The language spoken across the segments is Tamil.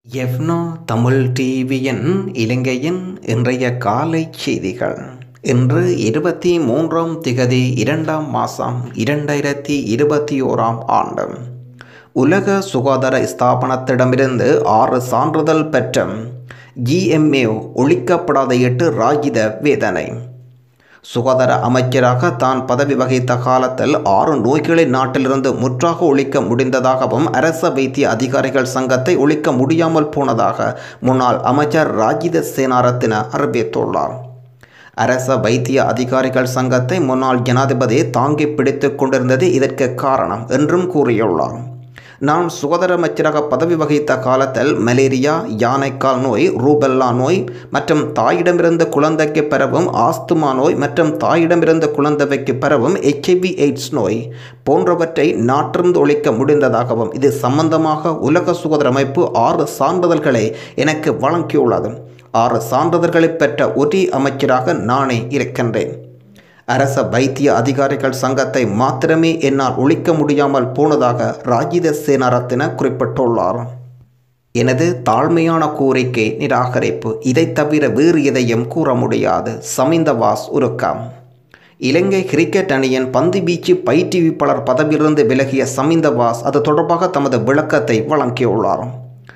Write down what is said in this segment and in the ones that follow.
எஃப்னா தமிழ் டிவியின் இலங்கையின் இன்றைய காலை செய்திகள் இன்று இருபத்தி மூன்றாம் திகதி இரண்டாம் மாதம் இரண்டாயிரத்தி இருபத்தி ஓராம் ஆண்டு உலக சுகாதார ஸ்தாபனத்திடமிருந்து ஆறு சான்றிதழ் பெற்ற ஜிஎம்ஏ ஒழிக்கப்படாத எட்டு ராஜித வேதனை சுகாதார அமைச்சராக தான் பதவி வகித்த காலத்தில் ஆறு நோய்களை நாட்டிலிருந்து முற்றாக ஒழிக்க முடிந்ததாகவும் அரச வைத்திய அதிகாரிகள் சங்கத்தை ஒழிக்க முடியாமல் போனதாக முன்னாள் அமைச்சர் ராஜித சேனாரத்தின அறிவித்துள்ளார் அரச வைத்திய அதிகாரிகள் சங்கத்தை முன்னாள் ஜனாதிபதி தாங்கி பிடித்து கொண்டிருந்தது இதற்கு காரணம் என்றும் கூறியுள்ளார் நான் சுகாதார அமைச்சராக பதவி வகித்த காலத்தில் மலேரியா யானைக்கால் நோய் ரூபெல்லா நோய் மற்றும் தாயிடமிருந்து குழந்தைக்கு பரவும் ஆஸ்துமா நோய் மற்றும் தாயிடமிருந்து குழந்தைக்கு பரவும் எச்ஐவி எய்ட்ஸ் நோய் போன்றவற்றை நாட்டிருந்து ஒழிக்க முடிந்ததாகவும் இது சம்பந்தமாக உலக சுகாதார அமைப்பு ஆறு சான்றிதழ்களை எனக்கு வழங்கியுள்ளது ஆறு சான்றிதழ்களை பெற்ற ஒரே அமைச்சராக நானே இருக்கின்றேன் அரச வைத்திய அதிகாரிகள் சங்கத்தை மாத்திரமே என்னால் ஒழிக்க முடியாமல் போனதாக ராஜித சேனாரத்தின குறிப்பிட்டுள்ளார் எனது தாழ்மையான கோரிக்கை நிராகரிப்பு இதை தவிர வேறு எதையும் கூற முடியாது சமிந்தவாஸ் உருக்கம் இலங்கை கிரிக்கெட் அணியின் பந்து வீச்சு பயிற்றுவிப்பாளர் பதவியிலிருந்து விலகிய சமிந்தவாஸ் அது தொடர்பாக தமது விளக்கத்தை வழங்கியுள்ளார்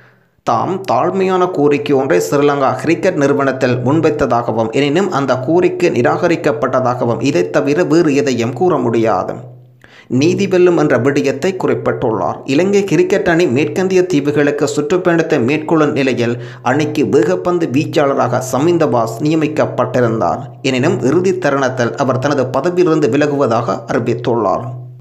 தாம் தாழ்மையான கோரிக்கை ஒன்றை ஸ்ரீலங்கா கிரிக்கெட் நிறுவனத்தில் முன்வைத்ததாகவும் எனினும் அந்த கோரிக்கை நிராகரிக்கப்பட்டதாகவும் இதை தவிர வேறு எதையும் கூற முடியாது நீதி வெல்லும் என்ற விடயத்தை குறிப்பிட்டுள்ளார் இலங்கை கிரிக்கெட் அணி மேற்கந்திய தீவுகளுக்கு சுற்றுப்பயணத்தை மேற்கொள்ளும் நிலையில் அணிக்கு வேகப்பந்து வீச்சாளராக சமிந்தபாஸ் நியமிக்கப்பட்டிருந்தார் எனினும் இறுதி தருணத்தில் அவர் தனது பதவியிலிருந்து விலகுவதாக அறிவித்துள்ளார்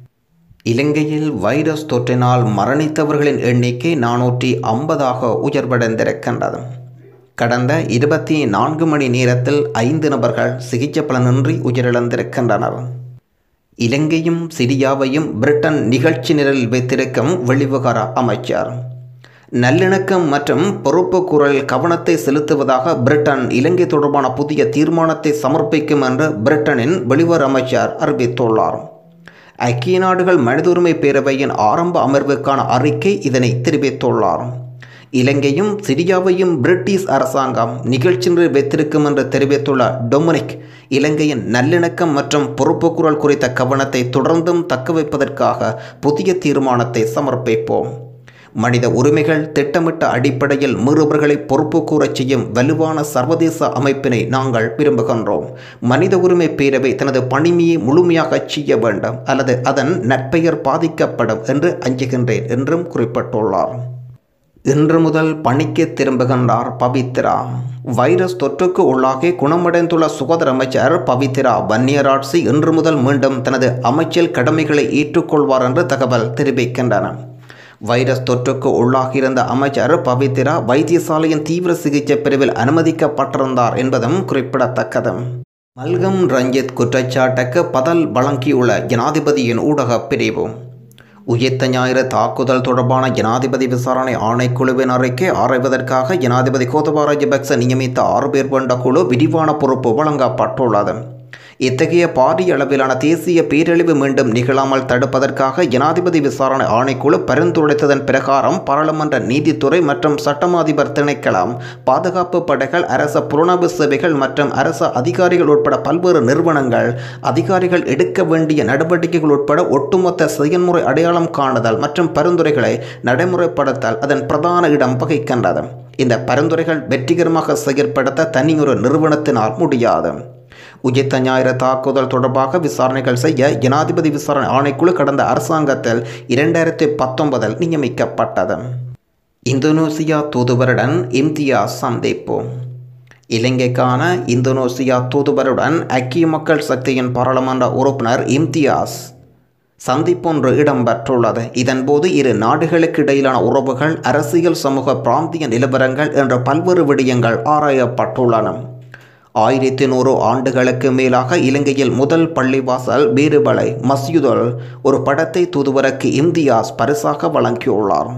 இலங்கையில் வைரஸ் தொற்றினால் மரணித்தவர்களின் எண்ணிக்கை நானூற்றி ஐம்பதாக உயர்வடைந்திருக்கின்றது கடந்த இருபத்தி நான்கு மணி நேரத்தில் ஐந்து நபர்கள் சிகிச்சை பலனின்றி உயிரிழந்திருக்கின்றனர் இலங்கையும் சிரியாவையும் பிரிட்டன் நிகழ்ச்சி நிரலில் வைத்திருக்கும் வெளிவிவகார அமைச்சர் நல்லிணக்கம் மற்றும் பொறுப்பு குரலில் கவனத்தை செலுத்துவதாக பிரிட்டன் இலங்கை தொடர்பான புதிய தீர்மானத்தை சமர்ப்பிக்கும் என்று பிரிட்டனின் வெளிவர அமைச்சர் அறிவித்துள்ளார் ஐக்கிய நாடுகள் மனித உரிமை பேரவையின் ஆரம்ப அமர்வுக்கான அறிக்கை இதனை தெரிவித்துள்ளார் இலங்கையும் சிரியாவையும் பிரிட்டிஷ் அரசாங்கம் நிகழ்ச்சியில் வைத்திருக்கும் என்று தெரிவித்துள்ள டொமினிக் இலங்கையின் நல்லிணக்கம் மற்றும் பொறுப்புக்குரல் குறித்த கவனத்தை தொடர்ந்தும் தக்கவைப்பதற்காக புதிய தீர்மானத்தை சமர்ப்பிப்போம் மனித உரிமைகள் திட்டமிட்ட அடிப்படையில் மீறுபவர்களை பொறுப்பு கூறச் செய்யும் வலுவான சர்வதேச அமைப்பினை நாங்கள் விரும்புகின்றோம் மனித உரிமை பேரவை தனது பணிமையை முழுமையாக செய்ய வேண்டும் அல்லது அதன் நற்பெயர் பாதிக்கப்படும் என்று அஞ்சுகின்றேன் என்றும் குறிப்பிட்டுள்ளார் இன்று முதல் பணிக்கு திரும்புகின்றார் பவித்ரா வைரஸ் தொற்றுக்கு உள்ளாகி குணமடைந்துள்ள சுகாதார அமைச்சர் பவித்ரா வன்னியராட்சி இன்று முதல் மீண்டும் தனது அமைச்சல் கடமைகளை ஏற்றுக்கொள்வார் என்று தகவல் தெரிவிக்கின்றன வைரஸ் தொற்றுக்கு உள்ளாகியிருந்த அமைச்சர் பவித்ரா வைத்தியசாலையின் தீவிர சிகிச்சை பிரிவில் அனுமதிக்கப்பட்டிருந்தார் என்பதும் குறிப்பிடத்தக்கது மல்கம் ரஞ்சித் குற்றச்சாட்டுக்கு பதில் வழங்கியுள்ள ஜனாதிபதியின் ஊடக பிரிவு உயிர்த்த ஞாயிறு தாக்குதல் தொடர்பான ஜனாதிபதி விசாரணை ஆணைக்குழுவின் அறிக்கை ஆராய்வதற்காக ஜனாதிபதி கோதபா ராஜபக்ச நியமித்த ஆறு பேர் கொண்ட குழு விரிவான பொறுப்பு வழங்கப்பட்டுள்ளது இத்தகைய பாரிய அளவிலான தேசிய பேரழிவு மீண்டும் நிகழாமல் தடுப்பதற்காக ஜனாதிபதி விசாரணை ஆணைக்குழு பரிந்துரைத்ததன் பிரகாரம் பாராளுமன்ற நீதித்துறை மற்றும் சட்டமாதிபர் திணைக்களம் பாதுகாப்பு படைகள் அரச புலனாய்வு சேவைகள் மற்றும் அரச அதிகாரிகள் உட்பட பல்வேறு நிறுவனங்கள் அதிகாரிகள் எடுக்க வேண்டிய நடவடிக்கைகள் உட்பட ஒட்டுமொத்த செயல்முறை அடையாளம் காணுதல் மற்றும் பரிந்துரைகளை நடைமுறைப்படுத்தல் அதன் பிரதான இடம் வகிக்கின்றது இந்த பரிந்துரைகள் வெற்றிகரமாக செயற்படுத்த தனியொரு நிறுவனத்தினால் முடியாது உயிர்த்த ஞாயிறு தாக்குதல் தொடர்பாக விசாரணைகள் செய்ய ஜனாதிபதி விசாரணை ஆணைக்குழு கடந்த அரசாங்கத்தில் இரண்டாயிரத்தி பத்தொன்பதில் நியமிக்கப்பட்டது இந்தோனேசியா தூதுவருடன் இம்தியாஸ் சந்திப்பு இலங்கைக்கான இந்தோனேசியா தூதுவருடன் ஐக்கிய மக்கள் சக்தியின் பாராளுமன்ற உறுப்பினர் இம்தியாஸ் சந்திப்பொன்று இடம்பெற்றுள்ளது இதன்போது இரு நாடுகளுக்கு இடையிலான உறவுகள் அரசியல் சமூக பிராந்திய நிலவரங்கள் என்ற பல்வேறு விடயங்கள் ஆராயப்பட்டுள்ளன ஆயிரத்தி நூறு ஆண்டுகளுக்கு மேலாக இலங்கையில் முதல் பள்ளிவாசல் வீறுபலை மஸ்யூதல் ஒரு படத்தை தூதுவருக்கு இந்தியாஸ் பரிசாக வழங்கியுள்ளார்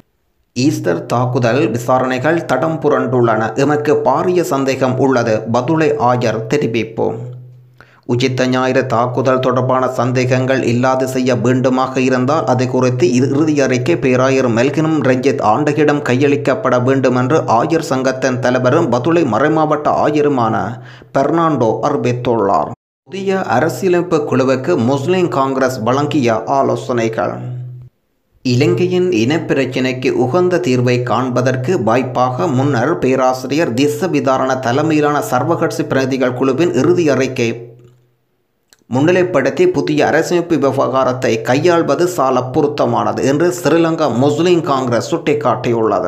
ஈஸ்டர் தாக்குதல் விசாரணைகள் தடம் புரண்டுள்ளன எமக்கு பாரிய சந்தேகம் உள்ளது பதுளை ஆயர் தெரிவிப்போம் உச்சித்த ஞாயிறு தாக்குதல் தொடர்பான சந்தேகங்கள் இல்லாது செய்ய வேண்டுமாக இருந்தால் அது குறித்து இறுதி அறிக்கை பேராயர் மெல்கினும் ரஞ்சித் ஆண்டகிடம் கையளிக்கப்பட வேண்டும் என்று ஆயர் சங்கத்தின் தலைவரும் பதுளை மறைமாவட்ட ஆயருமான பெர்னாண்டோ அறிவித்துள்ளார் புதிய அரசியலமைப்பு குழுவுக்கு முஸ்லிம் காங்கிரஸ் வழங்கிய ஆலோசனைகள் இலங்கையின் இனப்பிரச்சினைக்கு உகந்த தீர்வை காண்பதற்கு வாய்ப்பாக முன்னர் பேராசிரியர் திச விதாரண தலைமையிலான சர்வகட்சி பிரதிகள் குழுவின் இறுதி அறிக்கை முன்னிலைப்படுத்தி புதிய அரசமைப்பு விவகாரத்தை கையாள்வது சால பொருத்தமானது என்று ஸ்ரீலங்கா முஸ்லிம் காங்கிரஸ் சுட்டிக்காட்டியுள்ளது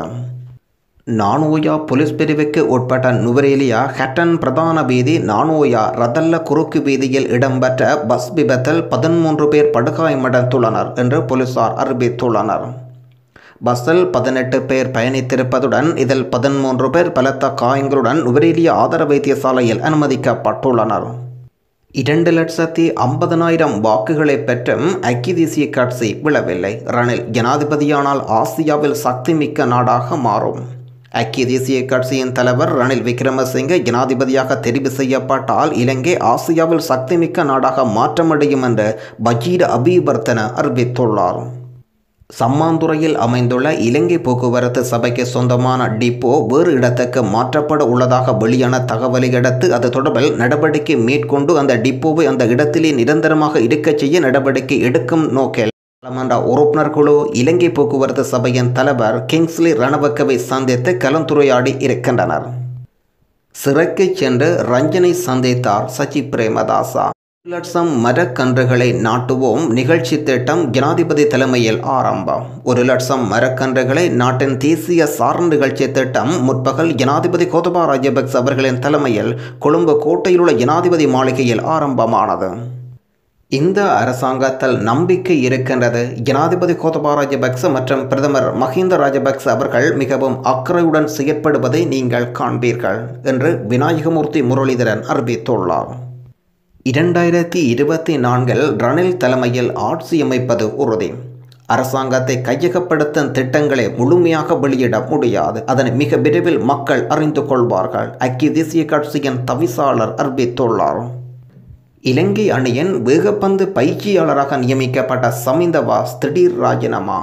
நானோயா போலீஸ் பிரிவுக்கு உட்பட்ட நுவரேலியா ஹட்டன் பிரதான வீதி நானோயா ரதல்ல குறுக்கு வீதியில் இடம்பெற்ற பஸ் விபத்தில் பதிமூன்று பேர் படுகாயமடைந்துள்ளனர் என்று போலீசார் அறிவித்துள்ளனர் பஸ்ஸில் பதினெட்டு பேர் பயணித்திருப்பதுடன் இதில் பதிமூன்று பேர் பலத்த காயங்களுடன் நுவரேலியா ஆதார வைத்தியசாலையில் அனுமதிக்கப்பட்டுள்ளனர் இரண்டு லட்சத்தி ஐம்பதனாயிரம் வாக்குகளை பெற்றும் ஐக்கிய தேசிய கட்சி விழவில்லை ரணில் ஜனாதிபதியானால் ஆசியாவில் சக்தி மிக்க நாடாக மாறும் ஐக்கிய தேசிய கட்சியின் தலைவர் ரணில் விக்ரமசிங்கே ஜனாதிபதியாக தெரிவு செய்யப்பட்டால் இலங்கை ஆசியாவில் சக்திமிக்க நாடாக மாற்றமடையும் என்று பஜீர அபிவர்த்தன அறிவித்துள்ளார் சம்மாந்துறையில் அமைந்துள்ள இலங்கை போக்குவரத்து சபைக்கு சொந்தமான டிப்போ வேறு இடத்துக்கு மாற்றப்பட உள்ளதாக வெளியான தகவலை அடுத்து அது தொடர்பில் நடவடிக்கை மேற்கொண்டு அந்த டிப்போவை அந்த இடத்திலே நிரந்தரமாக இருக்கச் செய்ய நடவடிக்கை எடுக்கும் நோக்கில் பாராளுமன்ற உறுப்பினர் குழு இலங்கை போக்குவரத்து சபையின் தலைவர் கிங்ஸ்லி ரணவக்கவை சந்தித்து கலந்துரையாடி இருக்கின்றனர் சிறைக்கு சென்று ரஞ்சனை சந்தித்தார் சச்சி பிரேமதாசா ஒரு லட்சம் மரக்கன்றுகளை நாட்டுவோம் நிகழ்ச்சி திட்டம் ஜனாதிபதி தலைமையில் ஆரம்பம் ஒரு லட்சம் மரக்கன்றுகளை நாட்டின் தேசிய சார் நிகழ்ச்சி திட்டம் முற்பகல் ஜனாதிபதி கோதபா ராஜபக்ச அவர்களின் தலைமையில் கொழும்பு கோட்டையில் உள்ள ஜனாதிபதி மாளிகையில் ஆரம்பமானது இந்த அரசாங்கத்தில் நம்பிக்கை இருக்கின்றது ஜனாதிபதி கோதபா ராஜபக்ச மற்றும் பிரதமர் மஹிந்த ராஜபக்ச அவர்கள் மிகவும் அக்கறையுடன் செயற்படுவதை நீங்கள் காண்பீர்கள் என்று விநாயகமூர்த்தி முரளிதரன் அறிவித்துள்ளார் இரண்டாயிரத்தி இருபத்தி நான்கில் ரணில் தலைமையில் ஆட்சி அமைப்பது உறுதி அரசாங்கத்தை கையகப்படுத்தும் திட்டங்களை முழுமையாக வெளியிட முடியாது அதனை மிக விரைவில் மக்கள் அறிந்து கொள்வார்கள் ஐக்கிய தேசிய கட்சியின் தவிசாளர் அறிவித்துள்ளார் இலங்கை அணியின் வேகப்பந்து பயிற்சியாளராக நியமிக்கப்பட்ட சமிந்தவாஸ் திடீர் ராஜினாமா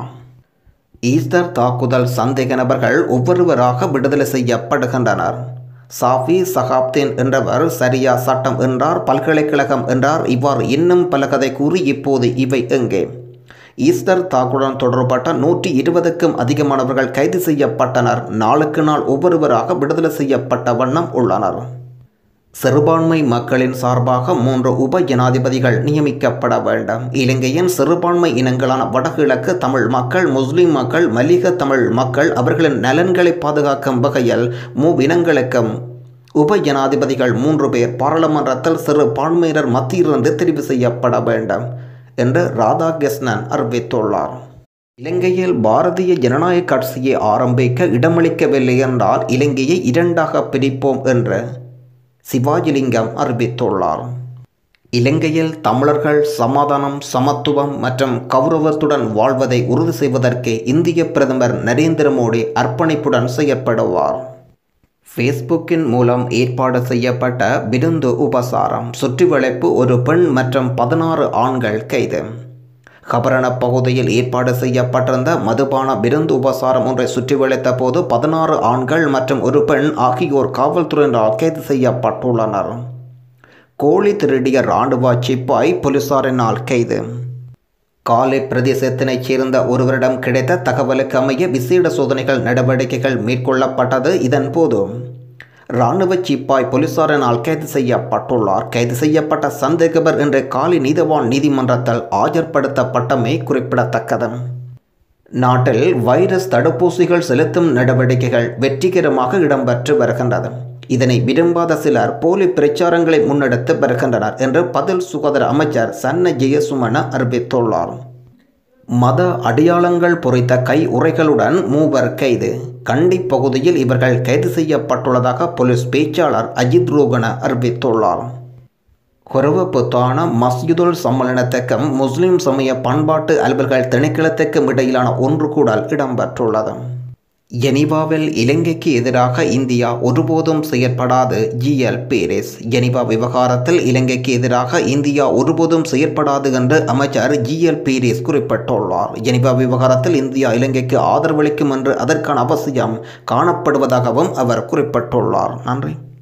ஈஸ்டர் தாக்குதல் சந்தேக நபர்கள் ஒவ்வொருவராக விடுதலை செய்யப்படுகின்றனர் சாஃபி சகாப்தீன் என்றவர் சரியா சட்டம் என்றார் பல்கலைக்கழகம் என்றார் இவ்வாறு இன்னும் பல கதை கூறி இப்போது இவை எங்கே ஈஸ்டர் தாக்குடன் தொடர்பட்ட நூற்றி இருபதுக்கும் அதிகமானவர்கள் கைது செய்யப்பட்டனர் நாளுக்கு நாள் ஒவ்வொருவராக விடுதலை செய்யப்பட்ட வண்ணம் உள்ளனர் சிறுபான்மை மக்களின் சார்பாக மூன்று உப ஜனாதிபதிகள் நியமிக்கப்பட வேண்டும் இலங்கையின் சிறுபான்மை இனங்களான வடகிழக்கு தமிழ் மக்கள் முஸ்லிம் மக்கள் மல்லிக தமிழ் மக்கள் அவர்களின் நலன்களை பாதுகாக்கும் வகையில் மூவினங்களுக்கும் உப ஜனாதிபதிகள் மூன்று பேர் பாராளுமன்றத்தில் சிறுபான்மையினர் மத்தியிலிருந்து தெரிவு செய்யப்பட வேண்டும் என்று ராதாகிருஷ்ணன் அறிவித்துள்ளார் இலங்கையில் பாரதிய ஜனநாயக கட்சியை ஆரம்பிக்க இடமளிக்கவில்லை என்றால் இலங்கையை இரண்டாக பிரிப்போம் என்று சிவாஜிலிங்கம் அறிவித்துள்ளார் இலங்கையில் தமிழர்கள் சமாதானம் சமத்துவம் மற்றும் கௌரவத்துடன் வாழ்வதை உறுதி செய்வதற்கு இந்திய பிரதமர் நரேந்திர மோடி அர்ப்பணிப்புடன் செயற்படுவார் ஃபேஸ்புக்கின் மூலம் ஏற்பாடு செய்யப்பட்ட விருந்து உபசாரம் சுற்றிவளைப்பு ஒரு பெண் மற்றும் பதினாறு ஆண்கள் கைது கபரண பகுதியில் ஏற்பாடு செய்யப்பட்டிருந்த மதுபான விருந்து உபசாரம் ஒன்றை சுற்றி வளைத்த போது பதினாறு ஆண்கள் மற்றும் ஒரு பெண் ஆகியோர் காவல்துறையினரால் கைது செய்யப்பட்டுள்ளனர் கோழி திருடிய இராணுவ சிப்பாய் போலீசாரினால் கைது காலை பிரதேசத்தினைச் சேர்ந்த ஒருவரிடம் கிடைத்த தகவலுக்கு அமைய விசேட சோதனைகள் நடவடிக்கைகள் மேற்கொள்ளப்பட்டது இதன் போது இராணுவ சிப்பாய் போலீசாரினால் கைது செய்யப்பட்டுள்ளார் கைது செய்யப்பட்ட சந்தேகபர் என்ற காலி நீதவான் நீதிமன்றத்தில் ஆஜர்படுத்தப்பட்டமை குறிப்பிடத்தக்கது நாட்டில் வைரஸ் தடுப்பூசிகள் செலுத்தும் நடவடிக்கைகள் வெற்றிகரமாக இடம்பெற்று வருகின்றது இதனை விரும்பாத சிலர் போலி பிரச்சாரங்களை முன்னெடுத்து வருகின்றனர் என்று பதில் சுகாதார அமைச்சர் சன்ன ஜெயசுமன அறிவித்துள்ளார் மத அடையாளங்கள் பொறித்த கை உரைகளுடன் மூவர் கைது கண்டி பகுதியில் இவர்கள் கைது செய்யப்பட்டுள்ளதாக போலீஸ் பேச்சாளர் அஜித் ரோகன அறிவித்துள்ளார் குறவப்புத்தான மஸ்ஜிதுல் சம்மேளனத்துக்கும் முஸ்லிம் சமய பண்பாட்டு அலுவல்கள் திணைக்களத்துக்கும் இடையிலான ஒன்று கூடல் இடம்பெற்றுள்ளது ஜெனீவாவில் இலங்கைக்கு எதிராக இந்தியா ஒருபோதும் செயற்படாது ஜிஎல் பேரிஸ் ஜெனீவா விவகாரத்தில் இலங்கைக்கு எதிராக இந்தியா ஒருபோதும் செயற்படாது என்று அமைச்சர் ஜிஎல் பேரிஸ் குறிப்பிட்டுள்ளார் ஜெனீவா விவகாரத்தில் இந்தியா இலங்கைக்கு ஆதரவளிக்கும் என்று அதற்கான அவசியம் காணப்படுவதாகவும் அவர் குறிப்பிட்டுள்ளார் நன்றி